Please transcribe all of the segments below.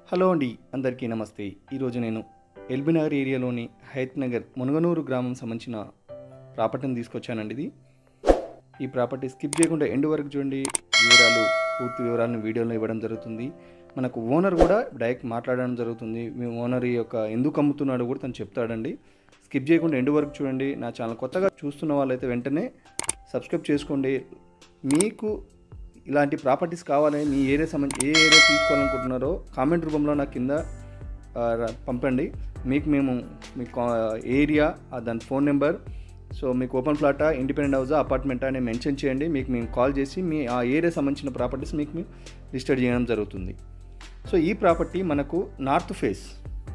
hello అండి అందరికీ నమస్తే ఈరోజు నేను ఎల్బీనగర్ ఏరియాలోని హైత్ నగర్ మునగనూరు గ్రామం సంబంధించిన ప్రాపర్టీని తీసుకొచ్చానండి ఇది ఈ ప్రాపర్టీ స్కిప్ చేయకుండా ఎండ్ వరకు చూడండి వివరాలు పూర్తి వివరాలను వీడియోలో ఇవ్వడం జరుగుతుంది మనకు ఓనర్ కూడా డైరెక్ట్ మాట్లాడడం జరుగుతుంది మీ ఓనర్ ఈ యొక్క ఎందుకు అమ్ముతున్నాడో కూడా తను చెప్తాడండి స్కిప్ చేయకుండా ఎండ్ వరకు చూడండి నా ఛానల్ కొత్తగా చూస్తున్న వాళ్ళైతే వెంటనే సబ్స్క్రైబ్ చేసుకోండి మీకు ఇలాంటి ప్రాపర్టీస్ కావాలని మీ ఏరియా సంబంధించి ఏ ఏరియా తీసుకోవాలనుకుంటున్నారో కామెంట్ రూపంలో నాకు కింద ఆ, ర- పంపండి మీకు మేము మీ కా- ఏరియా ఆ దాని ఫోన్ నెంబర్ సో మీకు ఓపెన్ ఫ్లాటా ఇండిపెండెంట్ హౌసా అపార్ట్మెంటా అని మెన్షన్ చేయండి మీకు మేము కాల్ చేసి మీ ఆ ఏరియా సంబంధించిన ప్రాపర్టీస్ మీకు మేము లిస్టెడ్ చేయడం జరుగుతుంది సో ఈ ప్రాపర్టీ మనకు నార్త్ ఫేస్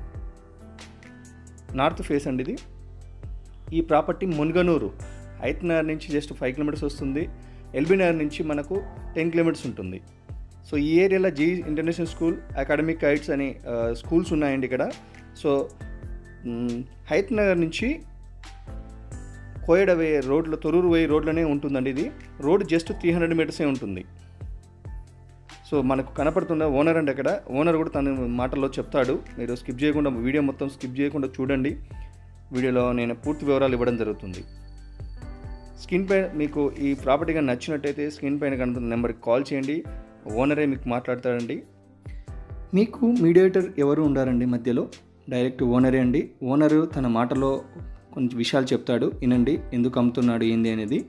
నార్త్ ఫేస్ అండి ఇది ఈ ప్రాపర్టీ మున్గనూరు హైత్నగర్ నుంచి జస్ట్ ఫైవ్ కిలోమీటర్స్ వస్తుంది ఎల్బీ నగర్ నుంచి మనకు టెన్ కిలోమీటర్స్ ఉంటుంది సో ఈ ఏరియాలో G international school academic heights అని ఆ, స్కూల్స్ ఉన్నాయండి ఇక్కడ సో మ్, హైత్ నగర్ నుంచి కోయడ వే రోడ్లో తొరూరు వే రోడ్లోనే ఉంటుందండి ఇది రోడ్ జస్ట్ త్రీ హండ్రెడ్ మీటర్సే ఉంటుంది సో మనకు కనపడుతున్న ఓనర్ అంటే అక్కడ ఓనర్ కూడా తన మాటల్లో చెప్తాడు మీరు స్కిప్ చేయకుండా వీడియో మొత్తం స్కిప్ చేయకుండా చూడండి వీడియోలో నేను పూర్తి వివరాలు ఇవ్వడం జరుగుతుంది స్క్రీన్ పైన మీకు ఈ ప్రాపర్టీగా నచ్చినట్టయితే స్క్రీన్ పైన కనుక నెంబర్కి కాల్ చేయండి ఓనరే మీకు మాట్లాడతాడండి మీకు మీడియేటర్ ఎవరు ఉండారండి మధ్యలో డైరెక్ట్ ఓనరే అండి ఓనరు తన మాటలో కొంచెం విషయాలు చెప్తాడు వినండి ఎందుకు అమ్ముతున్నాడు ఏంది అనేది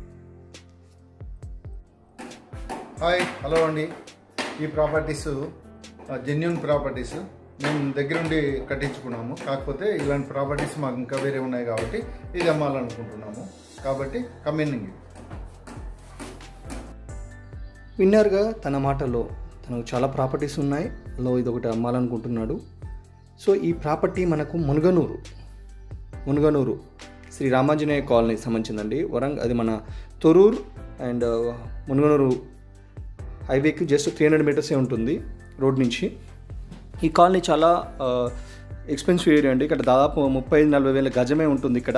హాయ్ హలో అండి ఈ ప్రాపర్టీస్ జెన్యున్ ప్రాపర్టీస్ మేము దగ్గరుండి కట్టించుకున్నాము కాకపోతే ఇలాంటి ప్రాపర్టీస్ మాకు ఇంకా వేరే ఉన్నాయి కాబట్టి ఇది అమ్మాలనుకుంటున్నాము కాబట్టి కమ్యూనింగ్ విన్నర్గా తన మాటలో తనకు చాలా ప్రాపర్టీస్ ఉన్నాయి లో ఇది ఒకటి అమ్మాలనుకుంటున్నాడు సో ఈ ప్రాపర్టీ మనకు మునగనూరు మునగనూరు శ్రీ రామాంజనేయ కాలనీ సంబంధించిందండి వరంగ్ అది మన తొరూర్ అండ్ మునగనూరు హైవేకి జస్ట్ త్రీ హండ్రెడ్ మీటర్సే ఉంటుంది రోడ్ నుంచి ఈ కాలనీ చాలా ఎక్స్పెన్సివ్ ఏరియా అండి ఇక్కడ దాదాపు ముప్పై ఐదు నలభై వేల గజమే ఉంటుంది ఇక్కడ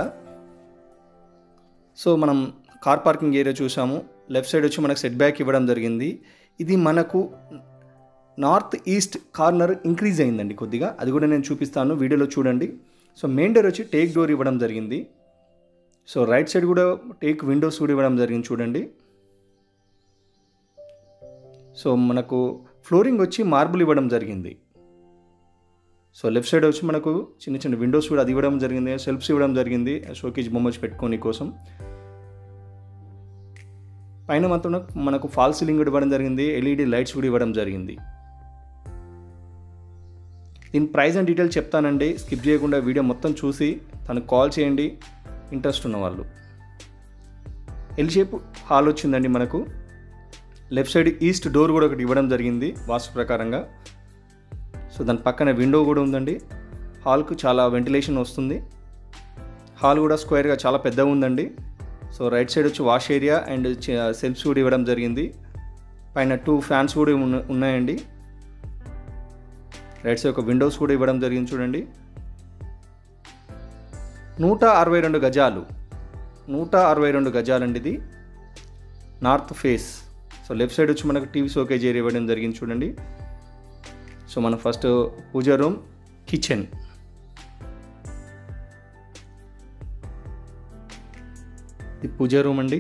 సో మనం కార్ పార్కింగ్ ఏరియా చూసాము లెఫ్ట్ సైడ్ వచ్చి మనకు సెట్ బ్యాక్ ఇవ్వడం జరిగింది ఇది మనకు నార్త్ ఈస్ట్ కార్నర్ ఇంక్రీజ్ అయిందండి కొద్దిగా అది కూడా నేను చూపిస్తాను వీడియోలో చూడండి సో మెయిన్ డోర్ వచ్చి టేక్ డోర్ ఇవ్వడం జరిగింది సో రైట్ సైడ్ కూడా టేక్ విండోస్ కూడా ఇవ్వడం జరిగింది చూడండి సో మనకు ఫ్లోరింగ్ వచ్చి మార్బుల్ ఇవ్వడం జరిగింది సో లెఫ్ట్ సైడ్ వచ్చి మనకు చిన్న చిన్న విండోస్ కూడా అది ఇవ్వడం జరిగింది సెల్ఫ్స్ ఇవ్వడం జరిగింది షోకేజ్ బొమ్మస్ పెట్టుకోని కోసం పైన మాత్రం మనకు ఫాల్ సీలింగ్ కూడా ఇవ్వడం జరిగింది ఎల్ఈడి లైట్స్ కూడా ఇవ్వడం జరిగింది దీని ప్రైస్ అండ్ డీటెయిల్ చెప్తానండి స్కిప్ చేయకుండా వీడియో మొత్తం చూసి తనకు కాల్ చేయండి ఇంట్రెస్ట్ ఉన్న వాళ్ళు ఎల్ షేప్ హాల్ వచ్చిందండి మనకు లెఫ్ట్ సైడ్ ఈస్ట్ డోర్ కూడా ఒకటి ఇవ్వడం జరిగింది వాస్తు ప్రకారంగా సో దాని పక్కన విండో కూడా ఉందండి హాల్కు చాలా వెంటిలేషన్ వస్తుంది హాల్ కూడా స్క్వేర్గా చాలా పెద్దగా ఉందండి సో రైట్ సైడ్ వచ్చి వాష్ ఏరియా అండ్ సెల్ఫ్స్ కూడా ఇవ్వడం జరిగింది పైన టూ ఫ్యాన్స్ కూడా ఉన్న- ఉన్నాయండి రైట్ సైడ్ ఒక విండోస్ కూడా ఇవ్వడం జరిగింది చూడండి నూట అరవై రెండు గజాలు నూట అరవై రెండు గజాలండి ఇది north face so left side వచ్చి మనకు టీవీ షోకేజ్ ఏరియా ఇవ్వడం జరిగింది చూడండి సో మన ఫస్ట్ పూజ రూమ్ కిచెన్ ఇది పూజ రూమ్ అండి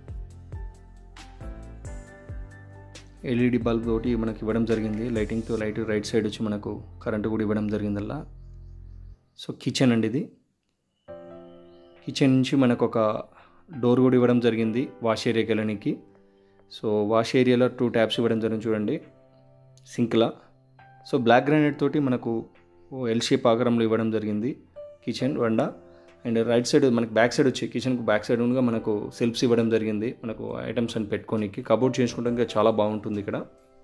ఎల్ఈడి బల్బ్ తోటి మనకి ఇవ్వడం జరిగింది లైటింగ్తో లైట్ రైట్ సైడ్ వచ్చి మనకు కరెంటు కూడా ఇవ్వడం జరిగిందల్లా సో కిచెన్ అండి ఇది కిచెన్ నుంచి మనకు ఒక డోర్ కూడా ఇవ్వడం జరిగింది వాష్ ఏరియాకి వెళ్ళడానికి సో వాష్ ఏరియాలో టూ ట్యాప్స్ ఇవ్వడం జరిగింది చూడండి సింక్లా సో బ్లాక్ గ్రానైట్ తోటి మనకు ఎల్ షేప్ ఆకారంలో ఇవ్వడం జరిగింది కిచెన్ వండ అండ్ రైట్ సైడ్ మనకి బ్యాక్ సైడ్ వచ్చి కిచెన్కి బ్యాక్ సైడ్ ఉండగా మనకు సెల్ఫ్స్ ఇవ్వడం జరిగింది మనకు ఐటమ్స్ అని పెట్టుకోనికి కబోర్డ్ చేసుకోవడానికి చాలా బాగుంటుంది ఇక్కడ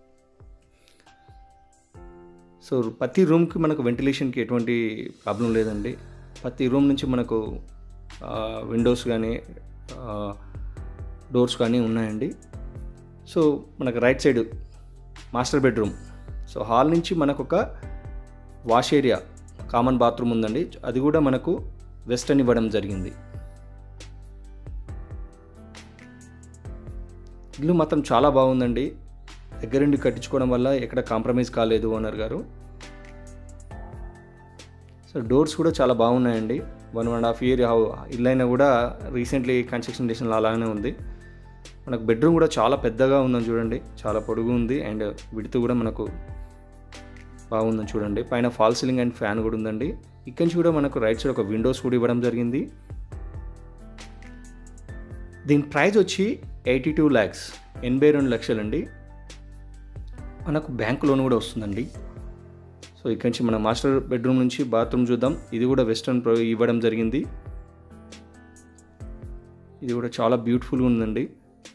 సో ప్రతి రూమ్కి మనకు వెంటిలేషన్కి ఎటువంటి ప్రాబ్లం లేదండి ప్రతి రూమ్ నుంచి మనకు విండోస్ కానీ డోర్స్ కానీ ఉన్నాయండి సో మనకు right side master bedroom so hall నుంచి మనకు ఒక వాష్ ఏరియా కామన్ బాత్రూమ్ ఉందండి అది కూడా మనకు వెస్టర్న్ ఇవ్వడం జరిగింది ఇల్లు మాత్రం చాలా బాగుందండి దగ్గరుండి కట్టించుకోవడం వల్ల ఎక్కడ కాంప్రమైజ్ కాలేదు ఓనర్ గారు సో డోర్స్ కూడా చాలా బాగున్నాయండి వన్ అండ్ హాఫ్ ఇయర్ ఇల్లు అయినా కూడా రీసెంట్లీ కన్స్ట్రక్షన్ చేసిన అలానే ఉంది మనకు బెడ్రూమ్ కూడా చాలా పెద్దగా ఉందని చూడండి చాలా పొడుగు ఉంది అండ్ విడుతు కూడా మనకు బాగుందని చూడండి పైన ఫాల్ సీలింగ్ అండ్ ఫ్యాన్ కూడా ఉందండి ఇక్కడి నుంచి కూడా మనకు రైట్ సైడ్ ఒక విండోస్ కూడా ఇవ్వడం జరిగింది దీని ప్రైస్ వచ్చి ఎయిటీ టూ ల్యాక్స్ ఎనభై రెండు లక్షలండి మనకు బ్యాంక్ లోన్ కూడా వస్తుందండి సో ఇక్కడి నుంచి మన మాస్టర్ బెడ్రూమ్ నుంచి బాత్రూమ్ చూద్దాం ఇది కూడా వెస్ట్రన్ ప్రో ఇవ్వడం జరిగింది ఇది కూడా చాలా బ్యూటిఫుల్గా ఉందండి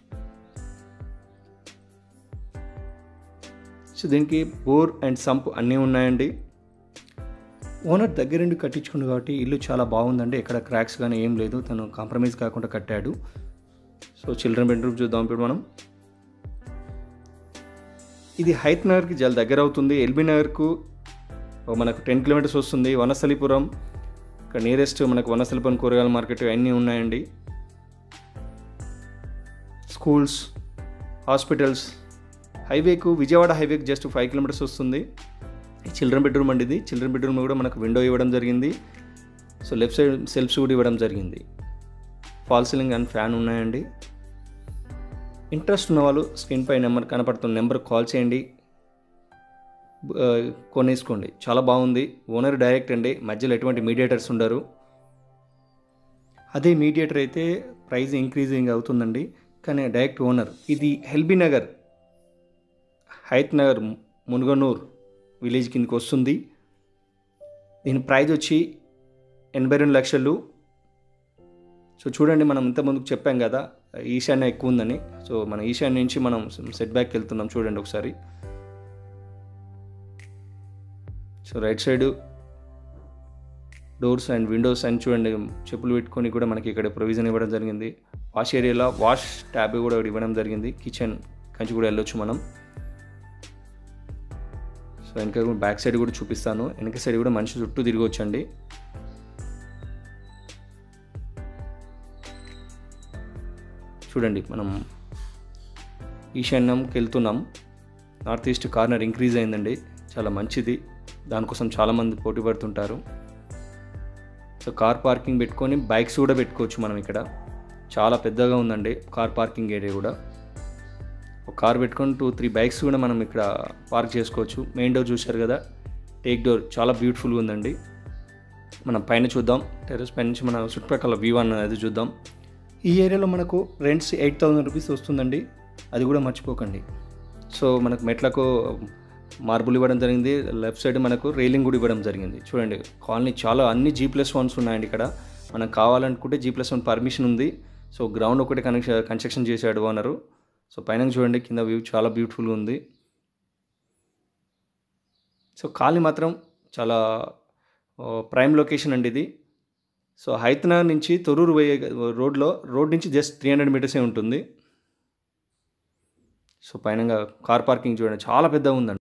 సో దీనికి బోర్ అండ్ సంప్ అన్నీ ఉన్నాయండి ఓనర్ దగ్గరుండి కట్టించుకుంది కాబట్టి ఇల్లు చాలా బాగుందండి ఎక్కడ క్రాక్స్ కానీ ఏం లేదు తను కాంప్రమైజ్ కాకుండా కట్టాడు సో చిల్డ్రన్ బెడ్రూమ్ చూద్దాం ఇప్పుడు మనం ఇది హైత్ నగర్కి చాలా దగ్గర అవుతుంది ఎల్బీ నగర్కు మనకు టెన్ కిలోమీటర్స్ వస్తుంది వనస్థలిపురం ఇక్కడ నియరెస్ట్ మనకు వనస్థలిపురం కూరగాయల మార్కెట్ అన్నీ ఉన్నాయండి స్కూల్స్ హాస్పిటల్స్ హైవేకు విజయవాడ హైవేకి జస్ట్ ఫైవ్ కిలోమీటర్స్ వస్తుంది చిల్డ్రన్ బెడ్రూమ్ అండి ఇది చిల్డ్రన్ బెడ్రూమ్ కూడా మనకు విండో ఇవ్వడం జరిగింది సో లెఫ్ట్ సైడ్ సెల్ఫ్స్ కూడా ఇవ్వడం జరిగింది ఫాల్ సీలింగ్ అండ్ ఫ్యాన్ ఉన్నాయండి ఇంట్రెస్ట్ ఉన్న వాళ్ళు స్క్రీన్ పై నెంబర్ కనపడుతున్న నెంబర్ కాల్ చేయండి ఆ, కొనేసుకోండి చాలా బాగుంది ఓనర్ డైరెక్ట్ అండి మధ్యలో ఎటువంటి మీడియేటర్స్ ఉండరు అదే మీడియేటర్ అయితే ప్రైస్ ఇంక్రీజింగ్ అవుతుందండి కానీ డైరెక్ట్ ఓనర్ ఇది హెల్బీ నగర్ హైత్ నగర్ మునుగనూర్ విలేజ్ కిందకి వస్తుంది దీని ప్రైజ్ వచ్చి ఎనభై రెండు లక్షలు సో చూడండి మనం ఇంత ముందుకు చెప్పాం కదా ఈశాన్య ఎక్కువ ఉందని సో మన ఈశాన్య నుంచి మనం సెట్ బ్యాక్ వెళ్తున్నాం చూడండి ఒకసారి so right side doors and windows and చూడండి చెప్పులు పెట్టుకొని కూడా మనకి ఇక్కడ ప్రొవిజన్ ఇవ్వడం జరిగింది వాష్ ఏరియాలో వాష్ ట్యాబ్ కూడా ఒకటి ఇవ్వడం జరిగింది కిచెన్ కంచి కూడా వెళ్ళొచ్చు మనం సో వెనక బ్యాక్ సైడ్ కూడా చూపిస్తాను వెనక సైడ్ కూడా మనిషి చుట్టూ తిరగవచ్చండి చూడండి మనం ఈశాన్యంకి వెళ్తున్నాం నార్త్ ఈస్ట్ కార్నర్ ఇంక్రీజ్ అయిందండి చాలా మంచిది దానికోసం చాలామంది పోటీ పడుతుంటారు సో కార్ పార్కింగ్ పెట్టుకొని బైక్స్ కూడా పెట్టుకోవచ్చు మనం ఇక్కడ చాలా పెద్దగా ఉందండి కార్ పార్కింగ్ ఏరియా కూడా ఒక కార్ పెట్టుకొని టూ త్రీ బైక్స్ కూడా మనం ఇక్కడ పార్క్ చేసుకోవచ్చు మెయిన్ డోర్ చూశారు కదా టేక్ డోర్ చాలా బ్యూటిఫుల్గా ఉందండి మనం పైన చూద్దాం టెర్రస్ పై నుంచి మన చుట్టుపక్కల వ్యూ అనేది చూద్దాం ఈ ఏరియాలో మనకు రెంట్స్ ఎయిట్ థౌసండ్ రూపీస్ వస్తుందండి అది కూడా మర్చిపోకండి సో మనకు మెట్లకు మార్బుల్ ఇవ్వడం జరిగింది లెఫ్ట్ సైడ్ మనకు రైలింగ్ కూడా ఇవ్వడం జరిగింది చూడండి కాలనీ చాలా అన్ని జీ ప్లస్ వన్స్ ఉన్నాయండి ఇక్కడ మనకు కావాలనుకుంటే జీ ప్లస్ వన్ పర్మిషన్ ఉంది సో గ్రౌండ్ ఒకటి కనెక్షన్ కన్స్ట్రక్షన్ చేశాడు ఓనరు సో పైన చూడండి కింద వ్యూ చాలా బ్యూటిఫుల్గా ఉంది సో కాలనీ మాత్రం చాలా ప్రైమ్ లొకేషన్ అండి ఇది సో హైతనగర్ నుంచి తొరూరు పోయే రోడ్లో రోడ్ నుంచి జస్ట్ త్రీ హండ్రెడ్ మీటర్సే ఉంటుంది సో పైన కార్ పార్కింగ్ చూడండి చాలా పెద్దగా ఉందండి